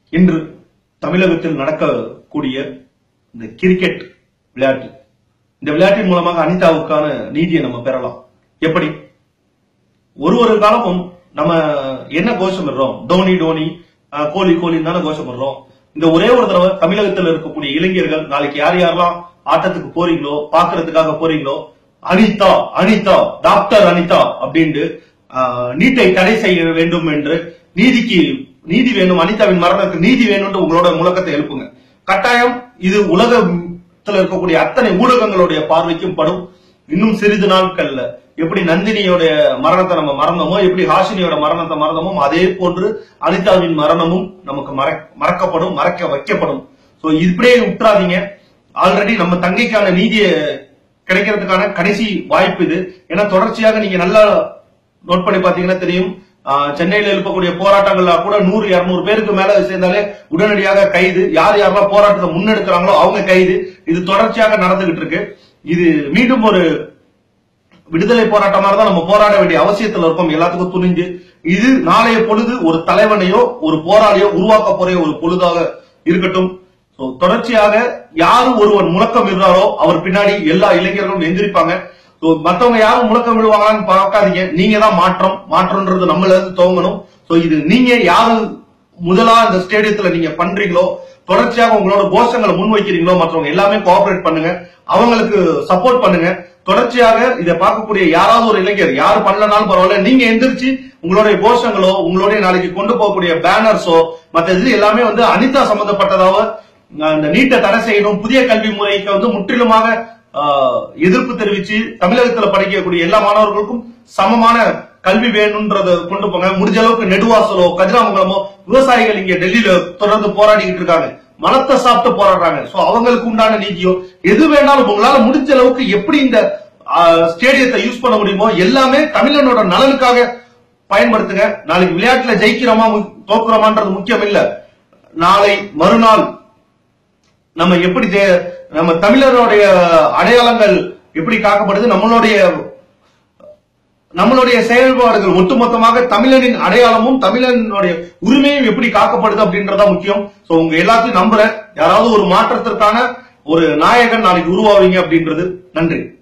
இன்று தமிழகத்தில் நடக்கக்கூடிய இந்த கிரிக்கெட் விளையாட்டு இந்த விளையாட்டின் மூலமாக அனிதாவுக்கான நீதியை நம்ம பெறலாம் எப்படி ஒரு ஒரு காலமும் நம்ம என்ன கோஷமிடுறோம் டோனி டோனி அஹ், கோலி கோலின்னு தானே கோஷமிடுறோம் இந்த ஒரே ஒரு தடவை தமிழகத்தில் இருக்கக்கூடிய இளைஞர்கள் நாளைக்கு யார் யாரெல்லாம் ஆட்டத்துக்கு போறீங்களோ பாக்குறதுக்காக போறீங்களோ அனிதா அனிதா டாக்டர் அனிதா அப்படின்ட்டு அஹ், நீட்டை தடை செய்ய வேண்டும் என்று நீதிக்கு நீதி வேணும் அனிதாவின் மரணத்துக்கு நீதி வேணும்னு உங்களோட முழக்கத்தை எழுப்புங்க கட்டாயம் இது உலகத்துல இருக்கக்கூடிய அத்தனை ஊடகங்களுடைய பார்வைக்கும் படும் இன்னும் சிறிது நாட்கள்ல எப்படி நந்தினியோட மரணத்தை நம்ம மறந்தோமோ எப்படி ஹாசினியோட மரணத்தை மறந்தோமோ அதே போன்று அனிதாவின் மரணமும் நமக்கு மறக்- மறக்கப்படும் மறக்க வைக்கப்படும் சோ இப்படியே விட்டுறாதீங்க ஆல்ரெடி நம்ம தங்கைக்கான நீதியை கிடைக்கிறதுக்கான கடைசி வாய்ப்பு இது ஏன்னா தொடர்ச்சியாக நீங்க நல்லா நோட் பண்ணி பாத்தீங்கன்னா தெரியும் ஆஹ், சென்னையில எழுப்பக்கூடிய போராட்டங்கள்ல கூட நூறு இருநூறு பேருக்கு மேல சேர்ந்தாலே உடனடியாக கைது யார் யாரெல்லாம் போராட்டத்தை முன்னெடுக்கிறாங்களோ அவங்க கைது இது தொடர்ச்சியாக நடந்துகிட்டு இருக்கு இது மீண்டும் ஒரு விடுதலை போராட்டமா தான் நம்ம போராட வேண்டிய அவசியத்துல இருக்கோம் எல்லாத்துக்கும் துணிஞ்சு இது நாளைய பொழுது ஒரு தலைவனையோ ஒரு போராளியோ உருவாக்க போற ஒரு பொழுதாக இருக்கட்டும் So, தொடர்ச்சியாக யாரு ஒருவன் முழக்கம் விடுறாரோ அவர் பின்னாடி எல்லா இளைஞர்களும் எந்திரிப்பாங்க So, மத்தவங்க யாரும் முழக்கம் விடுவாங்களான்னு பார்க்காதீங்க நீங்க தான் மாற்றம் மாற்றம்ன்றது நம்மள இருந்து துவங்கணும் சோ இது நீங்க யாரு முதலா இந்த ஸ்டேடியத்துல நீங்க பண்றீங்களோ தொடர்ச்சியாக உங்களோட கோஷங்களை முன்வைக்கிறீங்களோ மற்றவங்க எல்லாமே கோஆபரேட் பண்ணுங்க அவங்களுக்கு சப்போர்ட் பண்ணுங்க தொடர்ச்சியாக இதை பார்க்கக்கூடிய யாராவது ஒரு இளைஞர் யாரு பண்ணலனாலும் பரவாயில்ல நீங்க எந்திரிச்சு உங்களுடைய கோஷங்களோ உங்களுடைய நாளைக்கு கொண்டு போகக்கூடிய பேனர்ஸோ மத்த இது எல்லாமே வந்து அனிதா சம்பந்தப்பட்டதாக அந்த நீட்டை தடை செய்யணும் புதிய கல்வி முறைக்கு வந்து முற்றிலுமாக ஆஹ், எதிர்ப்பு தெரிவிச்சு தமிழகத்துல படிக்கக்கூடிய எல்லா மாணவர்களுக்கும் சமமான கல்வி வேணும்ன்றத கொண்டு போங்க முடிஞ்ச அளவுக்கு நெடுவாசலோ கதிராமங்கலமோ விவசாயிகள் இங்க டெல்லியில தொடர்ந்து போராடிக்கிட்டு இருக்காங்க மனத்தை சாப்பிட்டு போராடுறாங்க சோ அவங்களுக்கு உண்டான நீதியோ எது வேணாலும் உங்களால முடிஞ்ச அளவுக்கு எப்படி இந்த ஸ்டேடியத்தை யூஸ் பண்ண முடியுமோ எல்லாமே தமிழனோட நலனுக்காக பயன்படுத்துங்க நாளைக்கு விளையாட்டுல ஜெயிக்கிறோமா மு- தோக்குறோமான்றது முக்கியம் இல்ல நாளை மறுநாள் நம்ம எப்படி ஜெய- நம்ம தமிழருடைய அடையாளங்கள் எப்படி காக்கப்படுது நம்மளுடைய நம்மளுடைய செயல்பாடுகள் ஒட்டுமொத்தமாக தமிழனின் அடையாளமும் தமிழனுடைய உரிமையும் எப்படி காக்கப்படுது அப்படின்றதா முக்கியம் சோ உங்க எல்லாத்தையும் நம்புறேன் யாராவது ஒரு மாற்றத்திற்கான ஒரு நாயகன் நாளைக்கு உருவாவீங்க அப்படின்றது நன்றி